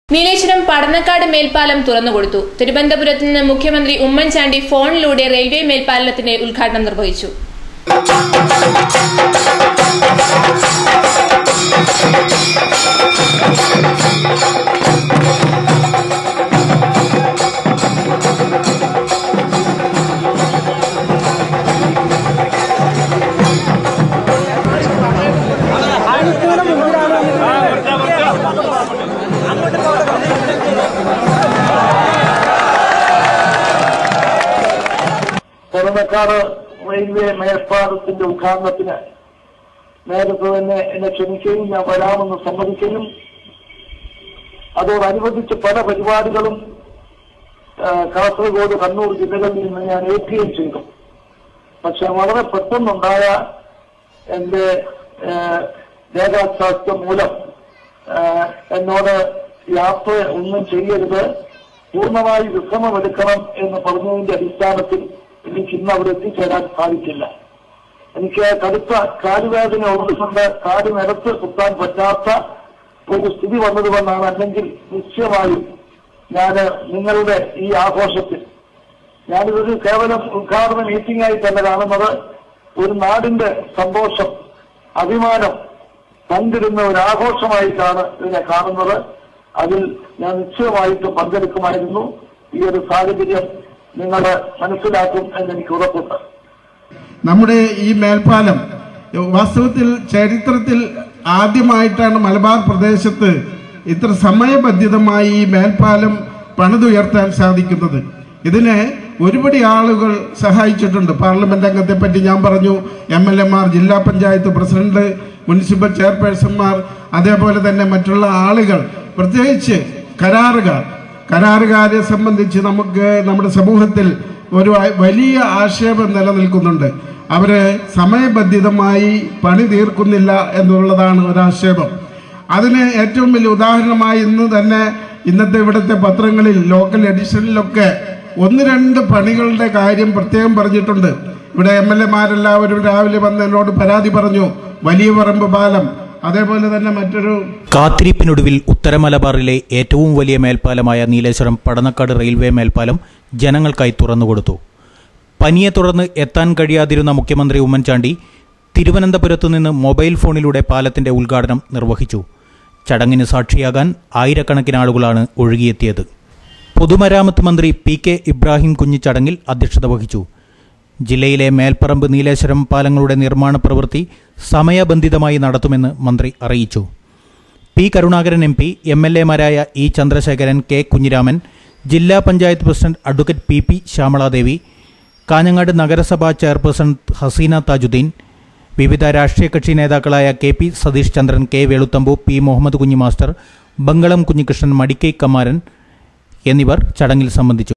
നീലേശ്വരം പടന്നക്കാട് മേൽപ്പാലം തുറന്നുകൊടുത്തു തിരുവനന്തപുരത്ത് നിന്ന് മുഖ്യമന്ത്രി ഉമ്മൻചാണ്ടി ഫോണിലൂടെ റെയിൽവേ മേൽപ്പാലത്തിന്റെ ഉദ്ഘാടനം നിർവഹിച്ചു പുറമക്കാട് റെയിൽവേ മേൽപ്പാലത്തിന്റെ ഉദ്ഘാടനത്തിന് നേരത്തെ തന്നെ എന്നെ ക്ഷണിക്കുകയും ഞാൻ വരാമെന്ന് സമ്മതിക്കുകയും അതോടനുബന്ധിച്ച് പല പരിപാടികളും ആ, കാസർഗോഡ് കണ്ണൂർ ജില്ലകളിൽ നിന്ന് ഞാൻ ഏൽക്കുകയും ചെയ്തു പക്ഷെ വളരെ പെട്ടെന്നുണ്ടായ എന്റെ ആ, ദേഹാസ്വാസ്ഥ്യം മൂലം ആ, എന്നോട് യാത്ര ഒന്നും ചെയ്യരുത് പൂർണ്ണമായി വിശ്രമമെടുക്കണം എന്ന് പറഞ്ഞതിന്റെ അടിസ്ഥാനത്തിൽ എനിക്ക് ഇന്ന് അവിടെ എത്തിച്ചേരാൻ സാധിക്കില്ല എനിക്ക് കടുത്ത കാലുവേദന ഉള്ളതുകൊണ്ട് കാല് നിലത്ത് കുത്താൻ പറ്റാത്ത ഒരു സ്ഥിതി വന്നതുകൊണ്ടാണ് അല്ലെങ്കിൽ നിശ്ചയമായും ഞാൻ നിങ്ങളുടെ ഈ ആഘോഷത്തിൽ ഞാനിതൊരു കേവലം ഉദ്ഘാടന മീറ്റിംഗ് ആയിട്ടല്ല കാണുന്നത് ഒരു നാടിന്റെ സന്തോഷം അഭിമാനം പങ്കിടുന്ന ഒരു ആഘോഷമായിട്ടാണ് ഇതിനെ കാണുന്നത് അതിൽ ഞാൻ നിശ്ചയമായിട്ടും പങ്കെടുക്കുമായിരുന്നു ഈ ഒരു സാഹചര്യം നിങ്ങൾ മനസ്സിലാക്കും എന്ന് എനിക്ക് ഉറപ്പുണ്ട് നമ്മുടെ ഈ മേൽപ്പാലം വാസ്തവത്തിൽ ചരിത്രത്തിൽ ആദ്യമായിട്ടാണ് മലബാർ പ്രദേശത്ത് ഇത്ര സമയബന്ധിതമായി ഈ മേൽപ്പാലം പണിതുയർത്താൻ സാധിക്കുന്നത് ഇതിന് ഒരുപടി ആളുകൾ സഹായിച്ചിട്ടുണ്ട് പാർലമെന്റ് അംഗത്തെ പറ്റി ഞാൻ പറഞ്ഞു എം എൽ എമാർ ജില്ലാ പഞ്ചായത്ത് പ്രസിഡന്റ് മുനിസിപ്പൽ ചെയർപേഴ്സൺമാർ അതേപോലെ തന്നെ മറ്റുള്ള ആളുകൾ പ്രത്യേകിച്ച് കരാറുകാർ കരാറുകാരെ സംബന്ധിച്ച് നമുക്ക് നമ്മുടെ സമൂഹത്തിൽ ഒരു ആ- വലിയ ആക്ഷേപം നിലനിൽക്കുന്നുണ്ട് അവര് സമയബന്ധിതമായി പണി തീർക്കുന്നില്ല എന്നുള്ളതാണ് ഒരാക്ഷേപം അതിന് ഏറ്റവും വലിയ ഉദാഹരണമായി ഇന്ന് തന്നെ ഇന്നത്തെ ഇവിടുത്തെ പത്രങ്ങളിൽ ലോക്കൽ എഡിഷനിലൊക്കെ ഒന്ന് രണ്ട് പണികളുടെ കാര്യം പ്രത്യേകം പറഞ്ഞിട്ടുണ്ട് ഇവിടെ എം എൽ എമാരെല്ലാവരും രാവിലെ വന്ന് എന്നോട് പരാതി പറഞ്ഞു വലിയ പറമ്പ് പാലം അതേപോലെ തന്നെ മറ്റൊരു കാത്തിരിപ്പിനൊടുവിൽ ഉത്തര മലബാറിലെ ഏറ്റവും വലിയ മേൽപ്പാലമായ നീലേശ്വരം പടന്നക്കാട് റെയിൽവേ മേൽപ്പാലം ജനങ്ങൾക്കായി തുറന്നുകൊടുത്തു പനിയെ തുടർന്ന് എത്താൻ കഴിയാതിരുന്ന മുഖ്യമന്ത്രി ഉമ്മൻചാണ്ടി തിരുവനന്തപുരത്തു നിന്ന് മൊബൈൽ ഫോണിലൂടെ പാലത്തിന്റെ ഉദ്ഘാടനം നിർവഹിച്ചു ചടങ്ങിന് സാക്ഷിയാകാൻ ആയിരക്കണക്കിന് ആളുകളാണ് ഒഴുകിയെത്തിയത് പൊതുമരാമത്ത് മന്ത്രി പി കെ ഇബ്രാഹിം കുഞ്ഞി ചടങ്ങിൽ അധ്യക്ഷത വഹിച്ചു ജില്ലയിലെ മേൽപ്പറമ്പ് നീലേശ്വരം പാലങ്ങളുടെ നിർമ്മാണ പ്രവൃത്തി സമയബന്ധിതമായി നടത്തുമെന്ന് മന്ത്രി അറിയിച്ചു P Karunakaran M P M L എമാരായ ഇ ചന്ദ്രശേഖരൻ കെ കുഞ്ഞിരാമൻ ജില്ലാ panchayat president advocate P P Shyamaladevi Kanhangad നഗരസഭാ ചെയർപേഴ്സൺ ഹസീന താജുദ്ദീൻ വിവിധ രാഷ്ട്രീയ കക്ഷി നേതാക്കളായ K P Satheesh Chandran K Veluthambu P Muhammad Kunhi master Bangalam Kunhikrishnan Madikkai Kamaran എന്നിവർ ചടങ്ങിൽ സംബന്ധിച്ചു